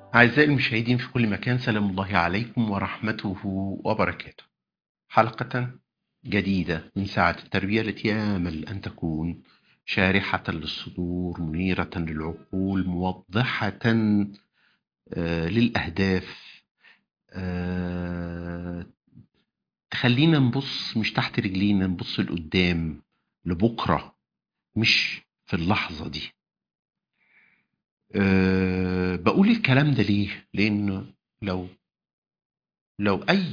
أعزائي المشاهدين في كل مكان سلام الله عليكم ورحمته وبركاته حلقة جديدة من ساعة التربية التي آمل أن تكون شارحة للصدور منيرة للعقول موضحة آه، للأهداف آه، تخلينا نبص مش تحت رجلينا نبص لقدام لبكرة مش في اللحظة دي أه بقول الكلام ده ليه؟ لأن لو لو أي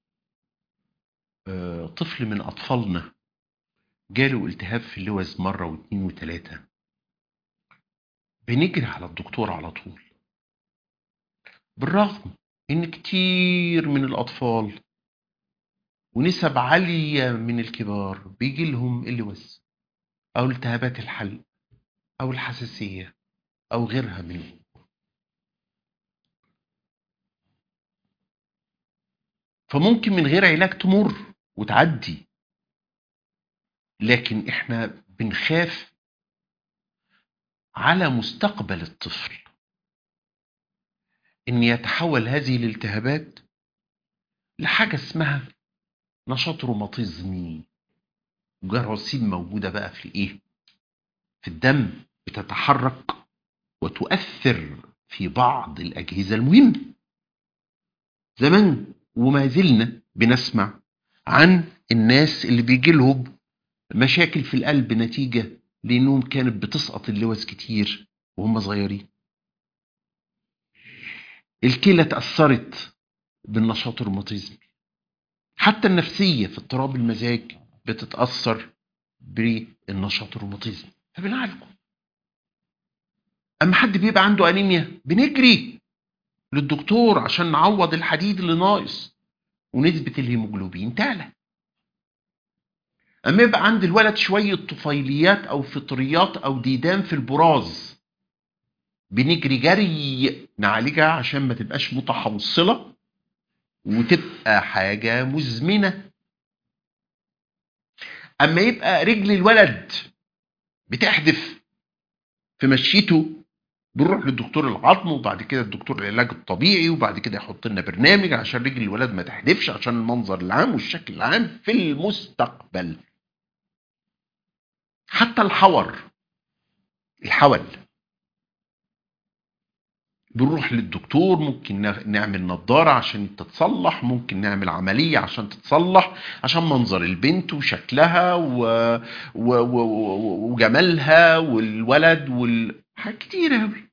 أه طفل من أطفالنا جاله التهاب في اللوز مرة واثنين وثلاثة بنجري على الدكتور على طول بالرغم إن كتير من الأطفال ونسب عالية من الكبار بيجي لهم اللوز أو التهابات الحلق أو الحساسية أو غيرها منه فممكن من غير علاج تمر وتعدي لكن احنا بنخاف على مستقبل الطفل ان يتحول هذه الالتهابات لحاجة اسمها نشاط روماتيزمي جراثيم موجودة بقى في الايه في الدم بتتحرك وتؤثر في بعض الأجهزة المهمة زمان وما زلنا بنسمع عن الناس اللي بيجي لهم مشاكل في القلب نتيجة لأنهم كانت بتسقط اللوز كتير وهم صغيرين الكلى تأثرت بالنشاط الروماتيزمي حتى النفسية في اضطراب المزاج بتتأثر بالنشاط الروماتيزمي فبنعالجه اما حد بيبقى عنده انيميا بنجري للدكتور عشان نعوض الحديد اللي ناقص ونسبة الهيموجلوبين تعلى اما يبقى عند الولد شوية طفيليات او فطريات او ديدان في البراز بنجري جري نعالجها عشان ما تبقاش متحوصلة وتبقى حاجة مزمنة اما يبقى رجل الولد بتحدف في مشيته بنروح للدكتور العظم وبعد كده الدكتور العلاج الطبيعي وبعد كده يحط لنا برنامج عشان رجل الولد ما تحدفش عشان المنظر العام والشكل العام في المستقبل حتى الحور الحول بنروح للدكتور ممكن نعمل نظارة عشان تتصلح ممكن نعمل عملية عشان تتصلح عشان منظر البنت وشكلها و... و... و... وجمالها والولد وال... حاجات كتير أوي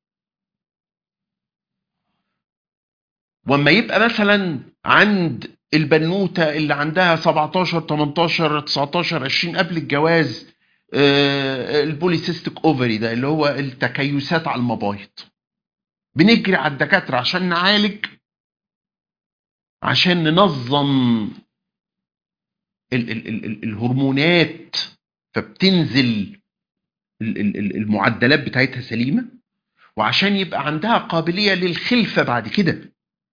واما يبقى مثلا عند البنوتة اللي عندها 17 18 19 20 قبل الجواز آه، البوليسيستيك اوفري ده اللي هو التكيسات على المبايض بنجري على الدكاترة عشان نعالج عشان ننظم ال ال ال ال الهرمونات فبتنزل ال ال ال المعدلات بتاعتها سليمة وعشان يبقى عندها قابلية للخلفة بعد كده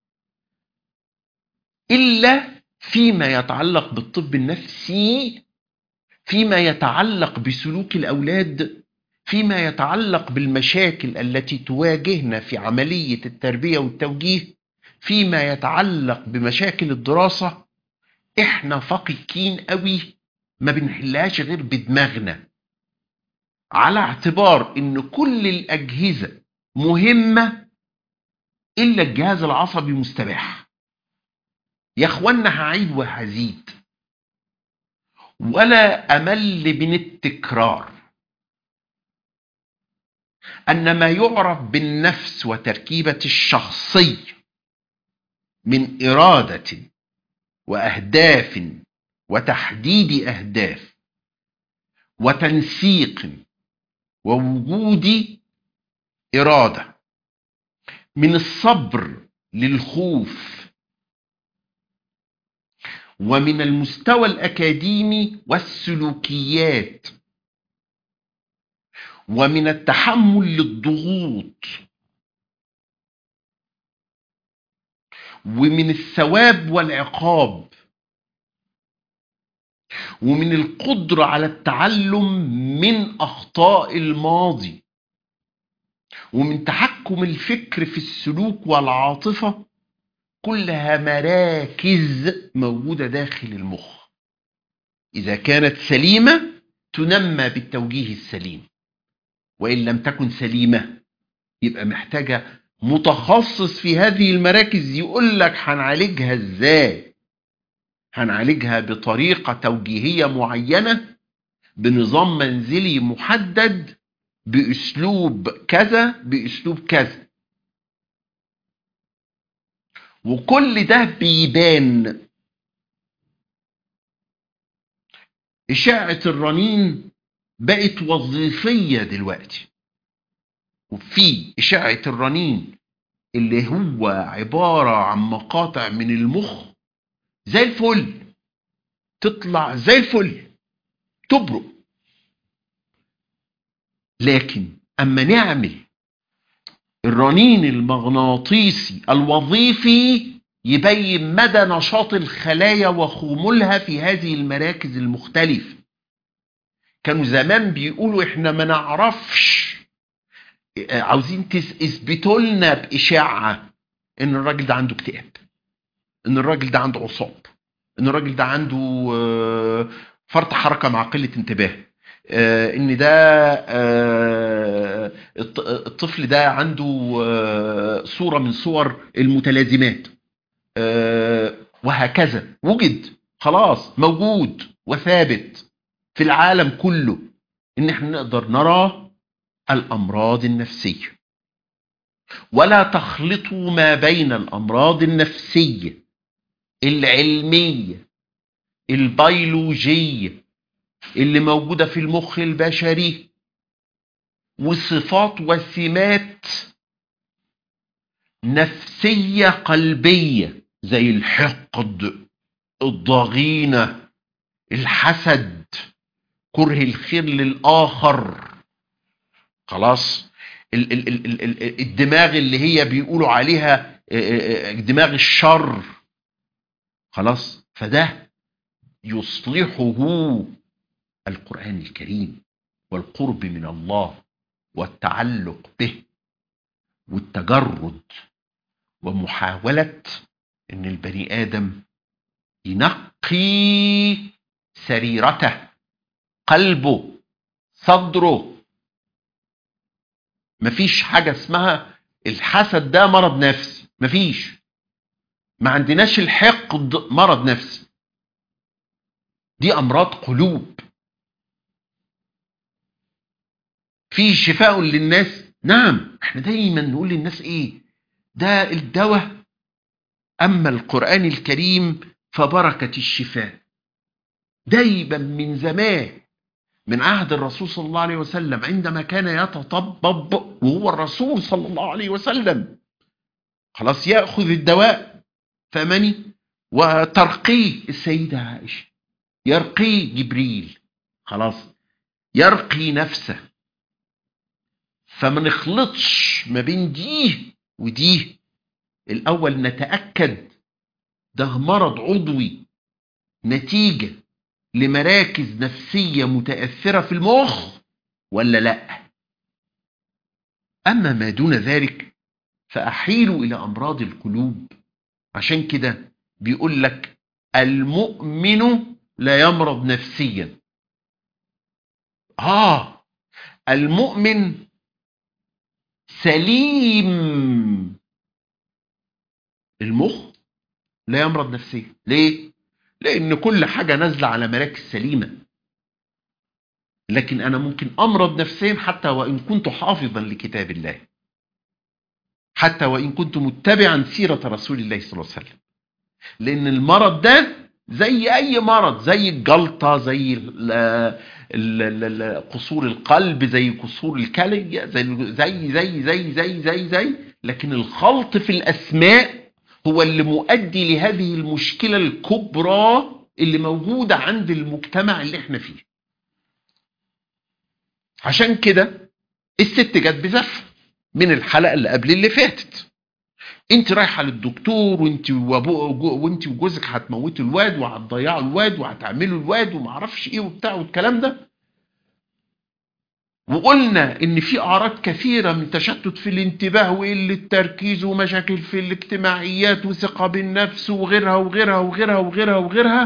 إلا فيما يتعلق بالطب النفسي فيما يتعلق بسلوك الأولاد فيما يتعلق بالمشاكل التي تواجهنا في عملية التربية والتوجيه فيما يتعلق بمشاكل الدراسة احنا فقيكين قوي ما بنحلهاش غير بدماغنا على اعتبار ان كل الاجهزة مهمة الا الجهاز العصبي مستباح يا اخوانا هعيد وهزيد ولا امل من التكرار أن ما يعرف بالنفس وتركيبة الشخصي من إرادة وأهداف وتحديد أهداف وتنسيق ووجود إرادة من الصبر للخوف ومن المستوى الأكاديمي والسلوكيات ومن التحمل للضغوط ومن الثواب والعقاب ومن القدرة على التعلم من أخطاء الماضي ومن تحكم تحكم الفكر في السلوك والعاطفة كلها مراكز موجودة داخل المخ إذا كانت سليمة تنمى بالتوجيه السليم وإن لم تكن سليمة يبقى محتاجة متخصص في هذه المراكز يقول لك هنعالجها ازاي هنعالجها بطريقة توجيهية معينة بنظام منزلي محدد بأسلوب كذا بأسلوب كذا وكل ده بيبان إشاعة الرنين بقت وظيفية دلوقتي وفي إشاعة الرنين اللي هو عبارة عن مقاطع من المخ زي الفل تطلع زي الفل تبرق لكن أما نعمل الرنين المغناطيسي الوظيفي يبين مدى نشاط الخلايا وخمولها في هذه المراكز المختلفة كانوا زمان بيقولوا احنا ما نعرفش عاوزين تثبتوا لنا بإشاعة ان الراجل ده عنده اكتئاب ان الراجل ده عنده عصاب ان الراجل ده عنده آه، فرط حركة مع قلة انتباه آه، ان ده آه، الط- الطفل ده عنده آه، صورة من صور المتلازمات آه، وهكذا وجد خلاص موجود وثابت في العالم كله ان احنا نقدر نرى الامراض النفسيه ولا تخلطوا ما بين الامراض النفسيه العلميه البيولوجيه اللي موجوده في المخ البشري وصفات وسمات نفسيه قلبيه زي الحقد الضغينه الحسد كره الخير للاخر خلاص ال ال ال ال ال الدماغ اللي هي بيقولوا عليها آه، آه، آه، دماغ الشر خلاص فده يصلحه القرآن الكريم والقرب من الله والتعلق به والتجرد ومحاولة ان البني ادم ينقي سريرته قلبه صدره مفيش حاجة اسمها الحسد ده مرض نفسي مفيش ما عندناش الحقد مرض نفسي دي أمراض قلوب في شفاء للناس نعم احنا دايما نقول للناس ايه ده الدواء أما القرآن الكريم فبركة الشفاء دايما من زمان من عهد الرسول صلى الله عليه وسلم عندما كان يتطبب وهو الرسول صلى الله عليه وسلم خلاص يأخذ الدواء فمني وترقيه السيدة عائشة يرقيه جبريل خلاص يرقي نفسه فما نخلطش ما بين دي ودي الأول نتأكد ده مرض عضوي نتيجة لمراكز نفسية متأثرة في المخ ولا لا أما ما دون ذلك فأحيلوا إلى أمراض القلوب عشان كده بيقول لك المؤمن لا يمرض نفسيا آه المؤمن سليم المخ لا يمرض نفسيا ليه؟ لأن كل حاجة نازلة على مراكز سليمة لكن أنا ممكن أمرض نفسيا حتى وإن كنت حافظا لكتاب الله حتى وإن كنت متبعا سيرة رسول الله صلى الله عليه وسلم لأن المرض ده زي أي مرض زي الجلطة زي ال ال ال ال قصور القلب زي قصور الكلى زي زي زي زي زي زي زي لكن الخلط في الأسماء هو اللي مؤدي لهذه المشكلة الكبرى اللي موجودة عند المجتمع اللي احنا فيه عشان كده الست جت بزفة من الحلقة اللي قبل اللي فاتت انت رايحة للدكتور وانت وابو وانت وجوزك هتموتوا الواد وهتضيعوا الواد وهتعملوا الواد ومعرفش ايه وبتاع والكلام ده وقلنا ان في اعراض كثيره من تشتت في الانتباه وقله التركيز ومشاكل في الاجتماعيات وثقه بالنفس وغيرها وغيرها وغيرها وغيرها وغيرها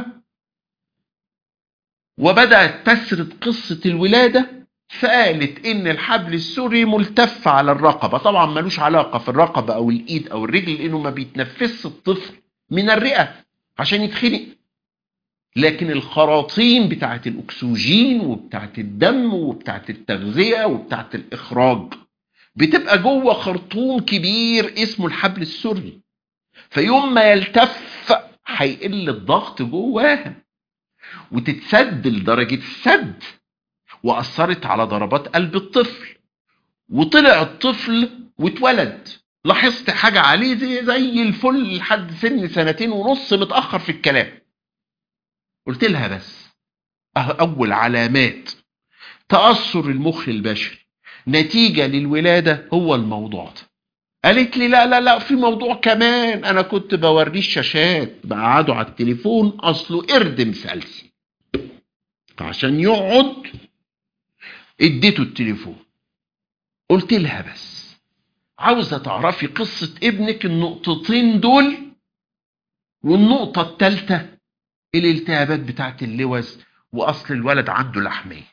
وبدات تسرد قصه الولاده فقالت ان الحبل السري ملتف على الرقبه طبعا ملوش علاقه في الرقبه او الايد او الرجل لانه ما بيتنفسش الطفل من الرئه عشان يتخنق لكن الخراطيم بتاعت الاكسجين وبتاعت الدم وبتاعت التغذيه وبتاعت الاخراج بتبقى جوه خرطوم كبير اسمه الحبل السري فيوم ما يلتف هيقل الضغط جواها وتتسد لدرجه السد واثرت على ضربات قلب الطفل وطلع الطفل واتولد لاحظت حاجه عليه زي زي الفل لحد سن سنتين ونص متاخر في الكلام قلت لها بس اول علامات تاثر المخ البشري نتيجه للولاده هو الموضوع ده قالت لي لا لا لا في موضوع كمان انا كنت بوريه الشاشات بقعده على التليفون اصله قرد مسلسل عشان يقعد اديته التليفون قلت لها بس عاوزه تعرفي قصه ابنك النقطتين دول والنقطه الثالثه الالتهابات بتاعت اللوز واصل الولد عنده لحميه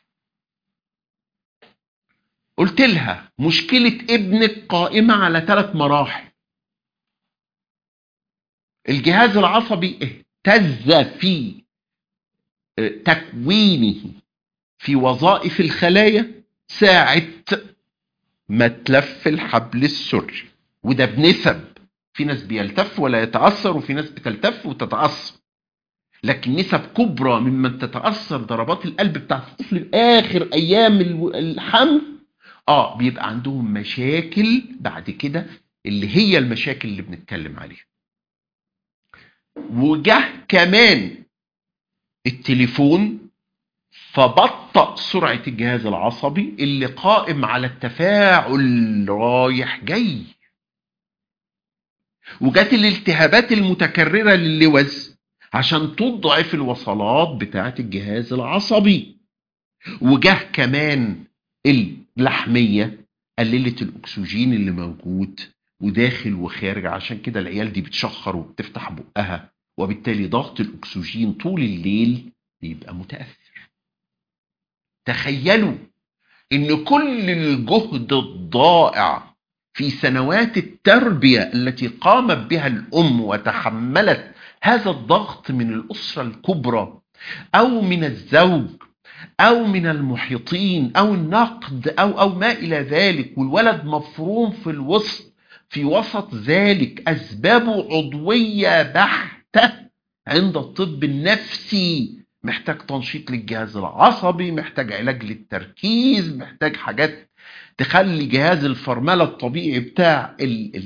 قلت لها مشكله ابنك قائمه على ثلاث مراحل الجهاز العصبي اهتز في تكوينه في وظائف الخلايا ساعة ما تلف الحبل السري وده بنسب في ناس بيلتف ولا يتأثر وفي ناس بتلتف وتتأثر لكن نسب كبرى ممن تتأثر ضربات القلب بتاعت الطفل آخر أيام الحمل اه بيبقى عندهم مشاكل بعد كده اللي هي المشاكل اللي بنتكلم عليها وجه كمان التليفون فبطأ سرعة الجهاز العصبي اللي قائم على التفاعل رايح جاي وجات الالتهابات المتكررة للوز عشان تضعف الوصلات بتاعة الجهاز العصبي وجه كمان اللحمية قللت الأكسجين اللي موجود وداخل وخارج عشان كده العيال دي بتشخر وبتفتح بقها وبالتالي ضغط الأكسجين طول الليل بيبقى متأثر تخيلوا ان كل الجهد الضائع في سنوات التربية التي قامت بها الأم وتحملت هذا الضغط من الأسرة الكبرى أو من الزوج أو من المحيطين أو النقد أو أو ما إلى ذلك والولد مفروم في الوسط في وسط ذلك أسبابه عضوية بحتة عند الطب النفسي محتاج تنشيط للجهاز العصبي محتاج علاج للتركيز محتاج حاجات تخلي جهاز الفرملة الطبيعي بتاع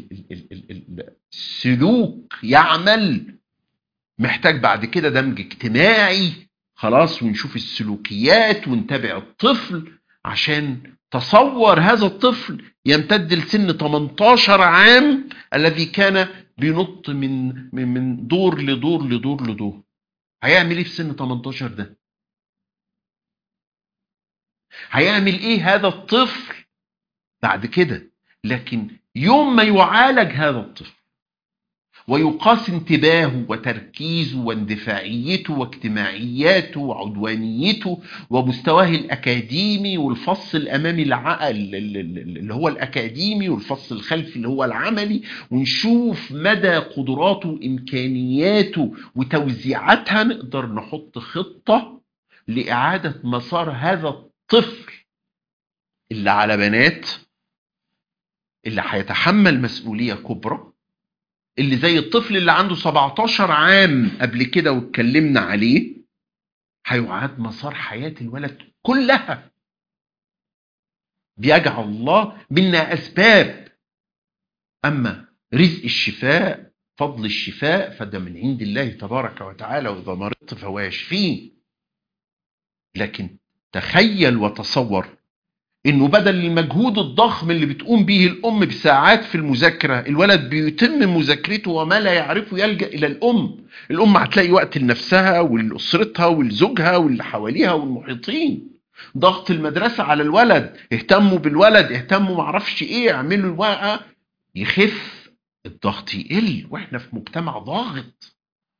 السلوك يعمل محتاج بعد كده دمج اجتماعي خلاص ونشوف السلوكيات ونتابع الطفل عشان تصور هذا الطفل يمتد لسن 18 عام الذي كان بينط من من من دور لدور لدور لدور هيعمل ايه في سن 18 ده هيعمل ايه هذا الطفل بعد كده لكن يوم ما يعالج هذا الطفل ويقاس انتباهه وتركيزه واندفاعيته واجتماعياته وعدوانيته ومستواه الأكاديمي والفص الأمامي العقل اللي هو الأكاديمي والفص الخلفي اللي هو العملي ونشوف مدى قدراته وإمكانياته وتوزيعاتها نقدر نحط خطة لإعادة مسار هذا الطفل اللي على بنات اللي هيتحمل مسؤولية كبرى اللي زي الطفل اللي عنده 17 عام قبل كده واتكلمنا عليه هيعاد مسار حياة الولد كلها بيجعل الله منا أسباب أما رزق الشفاء فضل الشفاء فده من عند الله تبارك وتعالى وإذا مرضت فهو يشفين لكن تخيل وتصور انه بدل المجهود الضخم اللي بتقوم به الام بساعات في المذاكره الولد بيتم مذاكرته وما لا يعرفه يلجا الى الام الام هتلاقي وقت لنفسها ولاسرتها ولزوجها واللي حواليها والمحيطين ضغط المدرسة على الولد اهتموا بالولد اهتموا معرفش ايه اعملوا الواقع يخف الضغط يقل واحنا في مجتمع ضاغط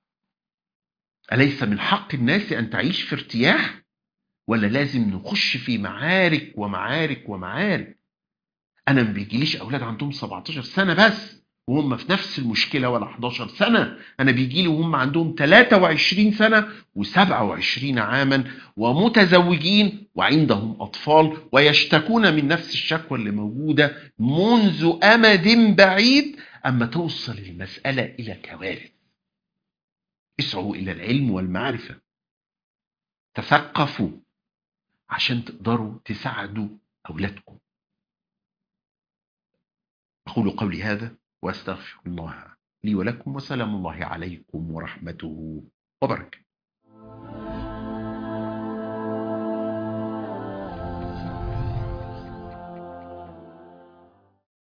أليس من حق الناس أن تعيش في ارتياح ولا لازم نخش في معارك ومعارك ومعارك أنا ما بيجيليش أولاد عندهم 17 سنة بس وهم في نفس المشكلة ولا 11 سنة أنا بيجي لي وهم عندهم 23 سنة و27 عاما ومتزوجين وعندهم أطفال ويشتكون من نفس الشكوى اللي موجودة منذ أمد بعيد أما توصل المسألة إلى كوارث اسعوا إلى العلم والمعرفة تثقفوا عشان تقدروا تساعدوا أولادكم أقول قولي هذا وأستغفر الله لي ولكم وسلام الله عليكم ورحمته وبركاته